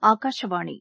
ஆகாஷவாணி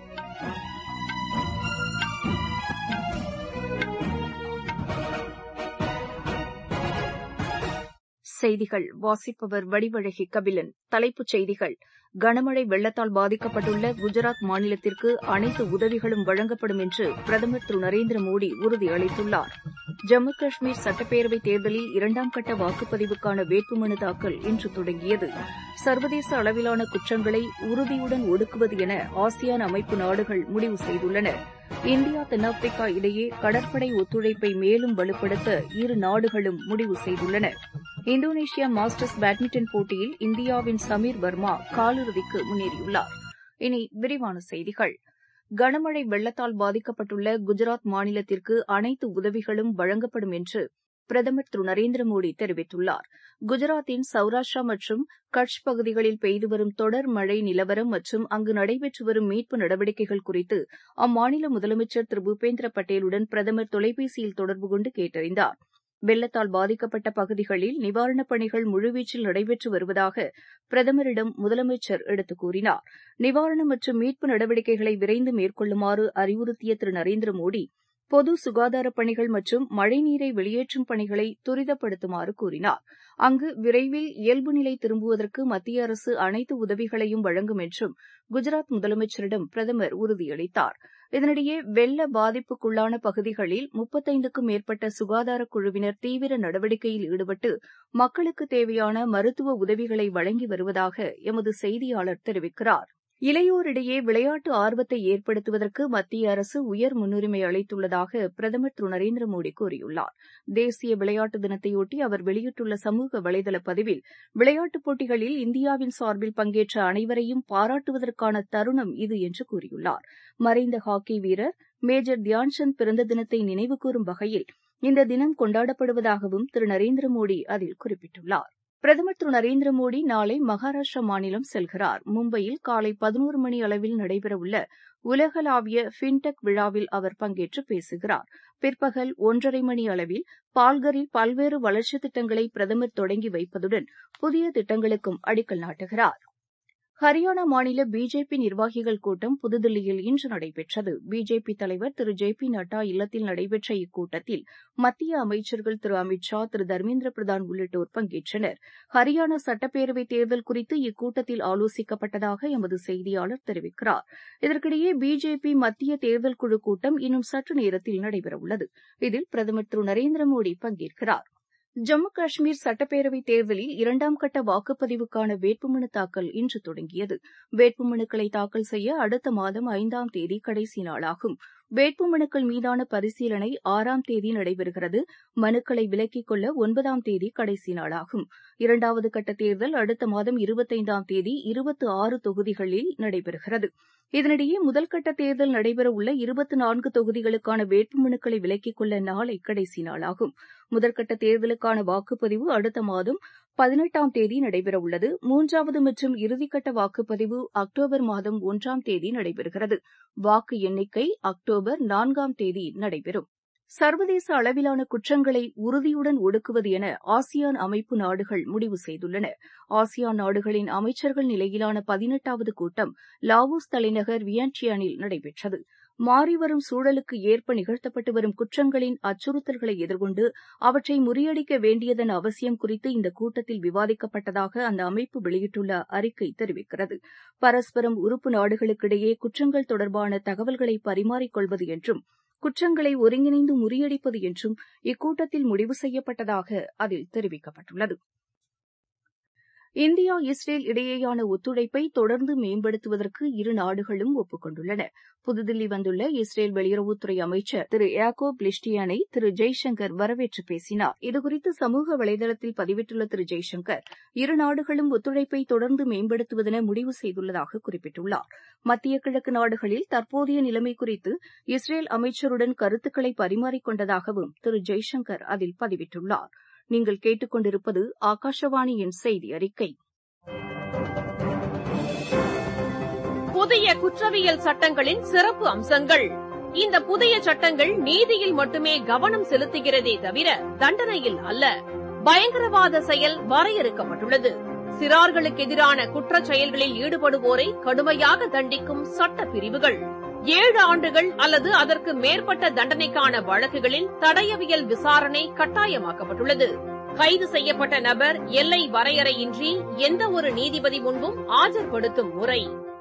செய்திகள் வாசிப்பவர் வடிவழகி கபிலன் தலைப்புச் செய்திகள் கனமழை வெள்ளத்தால் பாதிக்கப்பட்டுள்ள குஜராத் மாநிலத்திற்கு அனைத்து உதவிகளும் வழங்கப்படும் என்று பிரதமர் திரு நரேந்திர மோடி உறுதியளித்துள்ளார் ஜம்மு காஷ்மீர் சட்டப்பேரவைத் தேர்தலில் இரண்டாம் கட்ட வாக்குப்பதிவுக்கான வேட்புமனு தாக்கல் இன்று தொடங்கியது சர்வதேச அளவிலான குற்றங்களை உறுதியுடன் ஒடுக்குவது என ஆசியான் அமைப்பு நாடுகள் முடிவு செய்துள்ளன இந்தியா தென்னாப்பிரிக்கா இடையே கடற்படை ஒத்துழைப்பை மேலும் வலுப்படுத்த இரு நாடுகளும் முடிவு செய்துள்ளன இந்தோனேஷியா மாஸ்டர்ஸ் பேட்மிண்டன் போட்டியில் இந்தியாவின் சமீர் வர்மா காலிறுதிக்கு முன்னேறியுள்ளார் இனி விரிவான செய்திகள் கனமழை வெள்ளத்தால் பாதிக்கப்பட்டுள்ள குஜராத் மாநிலத்திற்கு அனைத்து உதவிகளும் வழங்கப்படும் என்று பிரதமர் திரு நரேந்திர மோடி தெரிவித்துள்ளார் குஜராத்தின் சௌராஷ்டிரா மற்றும் கட்ச் பகுதிகளில் பெய்து வரும் தொடர் மழை நிலவரம் மற்றும் அங்கு நடைபெற்று வரும் மீட்பு நடவடிக்கைகள் குறித்து அம்மாநில முதலமைச்சர் திரு பூபேந்திர பட்டேலுடன் பிரதமர் தொலைபேசியில் தொடர்பு கொண்டு கேட்டறிந்தார் வெள்ளத்தால் பாதிக்கப்பட்ட பகுதிகளில் நிவாரணப் பணிகள் முழுவீச்சில் நடைபெற்று வருவதாக பிரதமரிடம் முதலமைச்சர் எடுத்துக் கூறினார் நிவாரணம் மற்றும் மீட்பு நடவடிக்கைகளை விரைந்து மேற்கொள்ளுமாறு அறிவுறுத்திய திரு நரேந்திர மோடி பொது சுகாதாரப் பணிகள் மற்றும் மழைநீரை வெளியேற்றும் பணிகளை துரிதப்படுத்துமாறு கூறினார் அங்கு விரைவில் இயல்பு நிலை திரும்புவதற்கு மத்திய அரசு அனைத்து உதவிகளையும் வழங்கும் என்றும் குஜராத் முதலமைச்சரிடம் பிரதமர் உறுதியளித்தார் இதனிடையே வெள்ள பாதிப்புக்குள்ளான பகுதிகளில் முப்பத்தைந்துக்கும் மேற்பட்ட சுகாதாரக் குழுவினர் தீவிர நடவடிக்கையில் ஈடுபட்டு மக்களுக்கு தேவையான மருத்துவ உதவிகளை வழங்கி வருவதாக எமது செய்தியாளர் தெரிவிக்கிறார் இளையோரிடையே விளையாட்டு ஆர்வத்தை ஏற்படுத்துவதற்கு மத்திய அரசு உயர் முன்னுரிமை அளித்துள்ளதாக பிரதமர் திரு நரேந்திர மோடி கூறியுள்ளார் தேசிய விளையாட்டு தினத்தையொட்டி அவர் வெளியிட்டுள்ள சமூக வலைதள பதிவில் விளையாட்டுப் போட்டிகளில் இந்தியாவின் சார்பில் பங்கேற்ற அனைவரையும் பாராட்டுவதற்கான தருணம் இது என்று கூறியுள்ளார் மறைந்த ஹாக்கி வீரர் மேஜர் தியான்சந்த் பிறந்த தினத்தை நினைவுகூரும் வகையில் இந்த தினம் கொண்டாடப்படுவதாகவும் திரு நரேந்திர மோடி அதில் குறிப்பிட்டுள்ளார் பிரதமர் திரு நரேந்திர மோடி நாளை மகாராஷ்டிரா மாநிலம் செல்கிறார் மும்பையில் காலை பதினோரு மணி அளவில் நடைபெறவுள்ள உலகளாவிய ஃபின்டெக் விழாவில் அவர் பங்கேற்று பேசுகிறார் பிற்பகல் ஒன்றரை மணி அளவில் பால்கரில் பல்வேறு வளர்ச்சித் திட்டங்களை பிரதமர் தொடங்கி வைப்பதுடன் புதிய திட்டங்களுக்கும் அடிக்கல் நாட்டுகிறார் ஹரியானா மாநில பிஜேபி நிர்வாகிகள் கூட்டம் புதுதில்லியில் இன்று நடைபெற்றது பிஜேபி தலைவர் திரு ஜே பி நட்டா இல்லத்தில் நடைபெற்ற இக்கூட்டத்தில் மத்திய அமைச்சர்கள் திரு அமித் ஷா திரு தர்மேந்திர பிரதான் உள்ளிட்டோர் பங்கேற்றனர் ஹரியானா சட்டப்பேரவைத் தேர்தல் குறித்து இக்கூட்டத்தில் ஆலோசிக்கப்பட்டதாக எமது செய்தியாளர் தெரிவிக்கிறார் இதற்கிடையே பிஜேபி மத்திய தேர்தல் குழு கூட்டம் இன்னும் சற்று நேரத்தில் நடைபெறவுள்ளது இதில் பிரதமர் திரு நரேந்திர மோடி பங்கேற்கிறார் ஜம்மு காஷ்மீர் சட்டப்பேரவைத் தேர்தலில் இரண்டாம் கட்ட வாக்குப்பதிவுக்கான வேட்புமனு தாக்கல் இன்று தொடங்கியது வேட்புமனுக்களை தாக்கல் செய்ய அடுத்த மாதம் ஐந்தாம் தேதி கடைசி நாளாகும் வேட்புமனுக்கள் மீதான பரிசீலனை ஆறாம் தேதி நடைபெறுகிறது மனுக்களை விலக்கிக் கொள்ள ஒன்பதாம் தேதி கடைசி நாளாகும் இரண்டாவது கட்ட தேர்தல் அடுத்த மாதம் இருபத்தைந்தாம் தேதி இருபத்தி ஆறு தொகுதிகளில் நடைபெறுகிறது இதனிடையே முதல் கட்ட தேர்தல் நடைபெறவுள்ள இருபத்தி நான்கு தொகுதிகளுக்கான வேட்புமனுக்களை விலக்கிக் கொள்ள நாளை கடைசி நாளாகும் முதற்கட்ட தேர்தலுக்கான வாக்குப்பதிவு அடுத்த மாதம் பதினெட்டாம் தேதி நடைபெறவுள்ளது மூன்றாவது மற்றும் இறுதிக்கட்ட வாக்குப்பதிவு அக்டோபர் மாதம் ஒன்றாம் தேதி நடைபெறுகிறது வாக்கு எண்ணிக்கை அக்டோபர் நான்காம் தேதி நடைபெறும் சர்வதேச அளவிலான குற்றங்களை உறுதியுடன் ஒடுக்குவது என ஆசியான் அமைப்பு நாடுகள் முடிவு செய்துள்ளன ஆசியான் நாடுகளின் அமைச்சர்கள் நிலையிலான பதினெட்டாவது கூட்டம் லாவோஸ் தலைநகர் வியன்டியானில் நடைபெற்றது மாறிவரும் சூழலுக்கு ஏற்ப நிகழ்த்தப்பட்டு வரும் குற்றங்களின் அச்சுறுத்தல்களை எதிர்கொண்டு அவற்றை முறியடிக்க வேண்டியதன் அவசியம் குறித்து இந்த கூட்டத்தில் விவாதிக்கப்பட்டதாக அந்த அமைப்பு வெளியிட்டுள்ள அறிக்கை தெரிவிக்கிறது பரஸ்பரம் உறுப்பு நாடுகளுக்கிடையே குற்றங்கள் தொடர்பான தகவல்களை பரிமாறிக்கொள்வது என்றும் குற்றங்களை ஒருங்கிணைந்து முறியடிப்பது என்றும் இக்கூட்டத்தில் முடிவு செய்யப்பட்டதாக அதில் தெரிவிக்கப்பட்டுள்ளது இந்தியா இஸ்ரேல் இடையேயான ஒத்துழைப்பை தொடர்ந்து மேம்படுத்துவதற்கு இரு நாடுகளும் ஒப்புக் கொண்டுள்ளன புதுதில்லி வந்துள்ள இஸ்ரேல் வெளியுறவுத்துறை அமைச்சர் திரு யாக்கோப் லிஷ்டியானை திரு ஜெய்சங்கர் வரவேற்று பேசினார் இதுகுறித்து சமூக வலைதளத்தில் பதிவிட்டுள்ள திரு ஜெய்சங்கர் இரு நாடுகளும் ஒத்துழைப்பை தொடர்ந்து மேம்படுத்துவதென முடிவு செய்துள்ளதாக குறிப்பிட்டுள்ளார் மத்திய கிழக்கு நாடுகளில் தற்போதைய நிலைமை குறித்து இஸ்ரேல் அமைச்சருடன் கருத்துக்களை பரிமாறிக்கொண்டதாகவும் திரு ஜெய்சங்கர் அதில் பதிவிட்டுள்ளார் நீங்கள் கேட்டுக்கொண்டிருப்பது ஆகாஷவாணியின் செய்தி அறிக்கை புதிய குற்றவியல் சட்டங்களின் சிறப்பு அம்சங்கள் இந்த புதிய சட்டங்கள் நீதியில் மட்டுமே கவனம் செலுத்துகிறதே தவிர தண்டனையில் அல்ல பயங்கரவாத செயல் வரையறுக்கப்பட்டுள்ளது சிறார்களுக்கு எதிரான குற்றச் செயல்களில் ஈடுபடுவோரை கடுமையாக தண்டிக்கும் சட்ட பிரிவுகள் ஏழு ஆண்டுகள் அல்லது அதற்கு மேற்பட்ட தண்டனைக்கான வழக்குகளில் தடயவியல் விசாரணை கட்டாயமாக்கப்பட்டுள்ளது கைது செய்யப்பட்ட நபர் எல்லை வரையறையின்றி எந்த ஒரு நீதிபதி முன்பும் ஆஜர்படுத்தும் முறை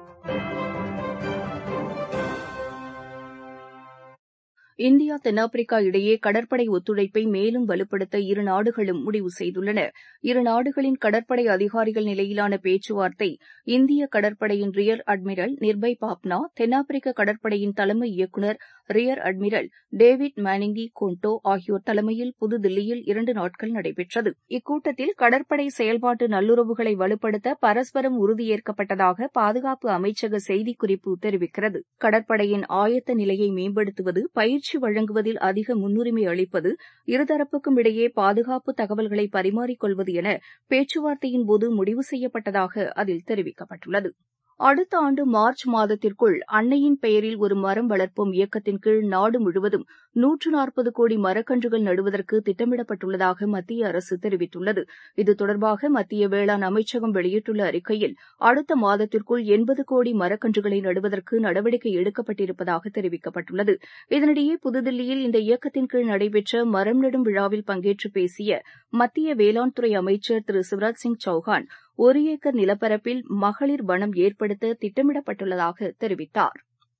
இந்தியா தென்னாப்பிரிக்கா இடையே கடற்படை ஒத்துழைப்பை மேலும் வலுப்படுத்த இரு நாடுகளும் முடிவு செய்துள்ளன இரு நாடுகளின் கடற்படை அதிகாரிகள் நிலையிலான பேச்சுவார்த்தை இந்திய கடற்படையின் ரியர் அட்மிரல் நிர்பய் பாப்னா தென்னாப்பிரிக்க கடற்படையின் தலைமை இயக்குநர் rear admiral David Maningi Kondo ஆகியோர் தலைமையில் புதுதில்லியில் இரண்டு நாட்கள் நடைபெற்றது இக்கூட்டத்தில் கடற்படை செயல்பாட்டு நல்லுறவுகளை வலுப்படுத்த பரஸ்பரம் உறுதியேற்கப்பட்டதாக பாதுகாப்பு அமைச்சக செய்திக்குறிப்பு தெரிவிக்கிறது கடற்படையின் ஆயத்த நிலையை மேம்படுத்துவது பயிற்சி வழங்குவதில் அதிக முன்னுரிமை அளிப்பது இருதரப்புக்கும் இடையே பாதுகாப்பு தகவல்களை பரிமாறிக்கொள்வது என பேச்சுவார்த்தையின்போது முடிவு செய்யப்பட்டதாக அதில் தெரிவிக்கப்பட்டுள்ளது அடுத்த ஆண்டு மார்ச் மாதத்திற்குள் அன்னையின் பெயரில் ஒரு மரம் வளர்ப்போம் இயக்கத்தின் கீழ் நாடு முழுவதும் நூற்று நாற்பது கோடி மரக்கன்றுகள் நடுவதற்கு திட்டமிடப்பட்டுள்ளதாக மத்திய அரசு தெரிவித்துள்ளது இது தொடர்பாக மத்திய வேளாண் அமைச்சகம் வெளியிட்டுள்ள அறிக்கையில் அடுத்த மாதத்திற்குள் எண்பது கோடி மரக்கன்றுகளை நடுவதற்கு நடவடிக்கை எடுக்கப்பட்டிருப்பதாக தெரிவிக்கப்பட்டுள்ளது இதனிடையே புதுதில்லியில் இந்த இயக்கத்தின் கீழ் நடைபெற்ற மரம் நடும் விழாவில் பங்கேற்று பேசிய மத்திய வேளாண் துறை அமைச்சர் திரு சிவராஜ் சிங் சௌஹான் ஒரு ஏக்கர் நிலப்பரப்பில் மகளிர் வனம் ஏற்படுத்த திட்டமிடப்பட்டுள்ளதாக தெரிவித்தார்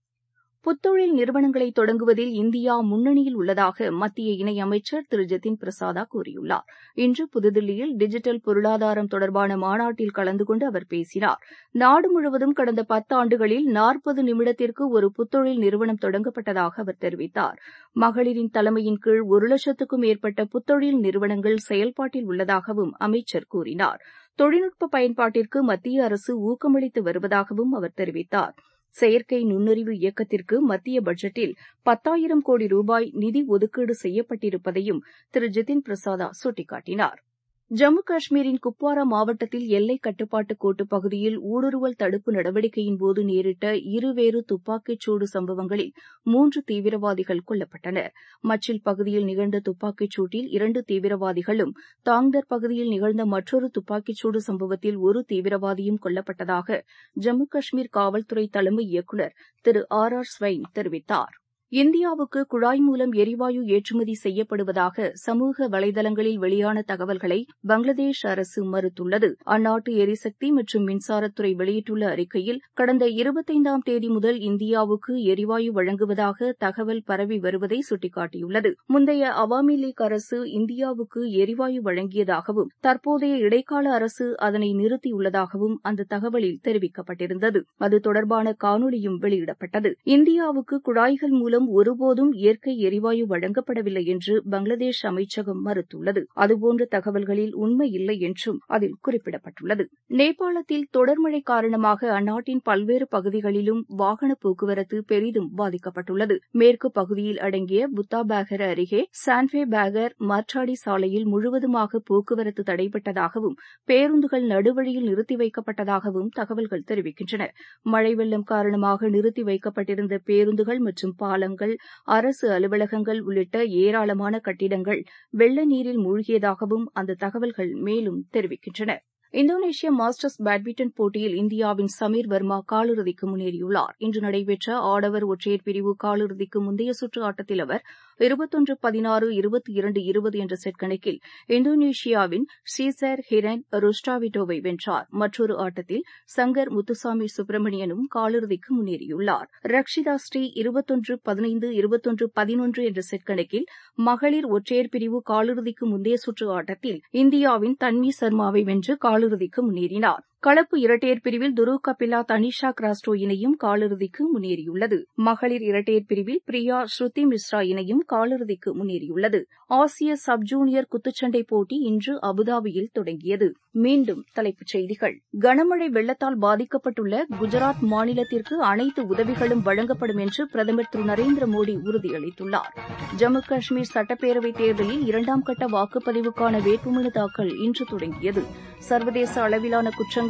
புத்தொழில் நிறுவனங்களை தொடங்குவதில் இந்தியா முன்னணியில் உள்ளதாக மத்திய இணையமைச்சர் திரு ஜிதின் பிரசாதா கூறியுள்ளார் இன்று புதுதில்லியில் டிஜிட்டல் பொருளாதாரம் தொடர்பான மாநாட்டில் கலந்து கொண்டு அவர் பேசினார் நாடு முழுவதும் கடந்த பத்தாண்டுகளில் நாற்பது நிமிடத்திற்கு ஒரு புத்தொழில் நிறுவனம் தொடங்கப்பட்டதாக அவர் தெரிவித்தார் மகளிரின் தலைமையின் கீழ் ஒரு லட்சத்துக்கும் மேற்பட்ட புத்தொழில் நிறுவனங்கள் செயல்பாட்டில் உள்ளதாகவும் அமைச்சர் கூறினார் தொழில்நுட்ப பயன்பாட்டிற்கு மத்திய அரசு ஊக்கமளித்து வருவதாகவும் அவர் தெரிவித்தார் செயற்கை நுண்ணறிவு இயக்கத்திற்கு மத்திய பட்ஜெட்டில் பத்தாயிரம் கோடி ரூபாய் நிதி ஒதுக்கீடு செய்யப்பட்டிருப்பதையும் திரு ஜிதின் பிரசாதா சுட்டிக்காட்டினார் ஜம்மு காஷ்மீரின் குப்வாரா மாவட்டத்தில் எல்லை கட்டுப்பாட்டு கோட்டு பகுதியில் ஊடுருவல் தடுப்பு நடவடிக்கையின்போது நேரிட்ட இருவேறு துப்பாக்கிச் சூடு சம்பவங்களில் மூன்று தீவிரவாதிகள் கொல்லப்பட்டனர் மச்சில் பகுதியில் நிகழ்ந்த துப்பாக்கிச் சூட்டில் இரண்டு தீவிரவாதிகளும் தாங்தர் பகுதியில் நிகழ்ந்த மற்றொரு துப்பாக்கிச் சூடு சம்பவத்தில் ஒரு தீவிரவாதியும் கொல்லப்பட்டதாக ஜம்மு காஷ்மீர் காவல்துறை தலைமை இயக்குநர் திரு ஆர் ஆர் ஸ்வைன் தெரிவித்தார் இந்தியாவுக்கு குழாய் மூலம் எரிவாயு ஏற்றுமதி செய்யப்படுவதாக சமூக வலைதளங்களில் வெளியான தகவல்களை பங்களாதேஷ் அரசு மறுத்துள்ளது அந்நாட்டு எரிசக்தி மற்றும் மின்சாரத்துறை வெளியிட்டுள்ள அறிக்கையில் கடந்த இருபத்தைந்தாம் தேதி முதல் இந்தியாவுக்கு எரிவாயு வழங்குவதாக தகவல் பரவி வருவதை சுட்டிக்காட்டியுள்ளது முந்தைய அவாமி லீக் அரசு இந்தியாவுக்கு எரிவாயு வழங்கியதாகவும் தற்போதைய இடைக்கால அரசு அதனை நிறுத்தியுள்ளதாகவும் அந்த தகவலில் தெரிவிக்கப்பட்டிருந்தது அது தொடர்பான காணொலியும் வெளியிடப்பட்டது இந்தியாவுக்கு குழாய்கள் மூலம் மூலம் ஒருபோதும் இயற்கை எரிவாயு வழங்கப்படவில்லை என்று பங்களாதேஷ் அமைச்சகம் மறுத்துள்ளது அதுபோன்ற தகவல்களில் உண்மை இல்லை என்றும் அதில் குறிப்பிடப்பட்டுள்ளது நேபாளத்தில் தொடர் மழை காரணமாக அந்நாட்டின் பல்வேறு பகுதிகளிலும் வாகன போக்குவரத்து பெரிதும் பாதிக்கப்பட்டுள்ளது மேற்கு பகுதியில் அடங்கிய புத்தா பேகர் அருகே சான்வே பேகர் மாற்றாடி சாலையில் முழுவதுமாக போக்குவரத்து தடைபட்டதாகவும் பேருந்துகள் நடுவழியில் நிறுத்தி வைக்கப்பட்டதாகவும் தகவல்கள் தெரிவிக்கின்றன மழை வெள்ளம் காரணமாக நிறுத்தி வைக்கப்பட்டிருந்த பேருந்துகள் மற்றும் பாலங்கள் பாலங்கள் அரசு அலுவலகங்கள் உள்ளிட்ட ஏராளமான கட்டிடங்கள் வெள்ள நீரில் மூழ்கியதாகவும் அந்த தகவல்கள் மேலும் தெரிவிக்கின்றன இந்தோனேஷிய மாஸ்டர்ஸ் பேட்மிண்டன் போட்டியில் இந்தியாவின் சமீர் வர்மா காலிறுதிக்கு முன்னேறியுள்ளார் இன்று நடைபெற்ற ஆடவர் ஒற்றையர் பிரிவு காலிறுதிக்கு முந்தைய சுற்று ஆட்டத்தில் அவர் இருபத்தொன்று பதினாறு இருபத்தி இரண்டு இருபது என்ற செட் கணக்கில் இந்தோனேஷியாவின் சீசர் ஹிரன் ருஸ்டாவிட்டோவை வென்றார் மற்றொரு ஆட்டத்தில் சங்கர் முத்துசாமி சுப்பிரமணியனும் காலிறுதிக்கு முன்னேறியுள்ளார் ரக்ஷிதா ஸ்ரீ இருபத்தொன்று பதினைந்து இருபத்தொன்று பதினொன்று என்ற செட் கணக்கில் மகளிர் ஒற்றையர் பிரிவு காலிறுதிக்கு முந்தைய சுற்று ஆட்டத்தில் இந்தியாவின் தன்வி சர்மாவை வென்று காலிறுதிக்கு முன்னேறினார் கலப்பு இரட்டையர் பிரிவில் துருவ் கபிலா தனிஷா கிராஸ்டோ இணையும் காலிறுதிக்கு முன்னேறியுள்ளது மகளிர் இரட்டையர் பிரிவில் பிரியா ஸ்ருதி மிஸ்ரா இணையும் காலிறுதிக்கு முன்னேறியுள்ளது ஆசிய சப் ஜூனியர் குத்துச்சண்டை போட்டி இன்று அபுதாபியில் தொடங்கியது மீண்டும் தலைப்புச் செய்திகள் கனமழை வெள்ளத்தால் பாதிக்கப்பட்டுள்ள குஜராத் மாநிலத்திற்கு அனைத்து உதவிகளும் வழங்கப்படும் என்று பிரதமர் திரு நரேந்திர மோடி உறுதியளித்துள்ளார் ஜம்மு காஷ்மீர் சட்டப்பேரவைத் தேர்தலில் இரண்டாம் கட்ட வாக்குப்பதிவுக்கான வேட்புமனு தாக்கல் இன்று தொடங்கியது சர்வதேச அளவிலான குற்றங்கள்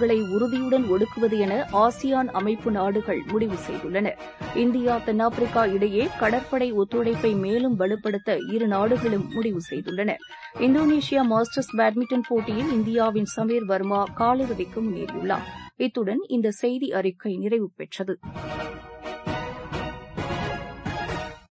தீவிரவாதிகளை உறுதியுடன் ஒடுக்குவது என ஆசியான் அமைப்பு நாடுகள் முடிவு செய்துள்ளன இந்தியா தென்னாப்பிரிக்கா இடையே கடற்படை ஒத்துழைப்பை மேலும் வலுப்படுத்த இரு நாடுகளும் முடிவு செய்துள்ளன இந்தோனேஷியா மாஸ்டர்ஸ் பேட்மிண்டன் போட்டியில் இந்தியாவின் சமீர் வர்மா காலிறுதிக்கு முன்னேறியுள்ளார் இத்துடன் இந்த செய்தி அறிக்கை நிறைவு பெற்றது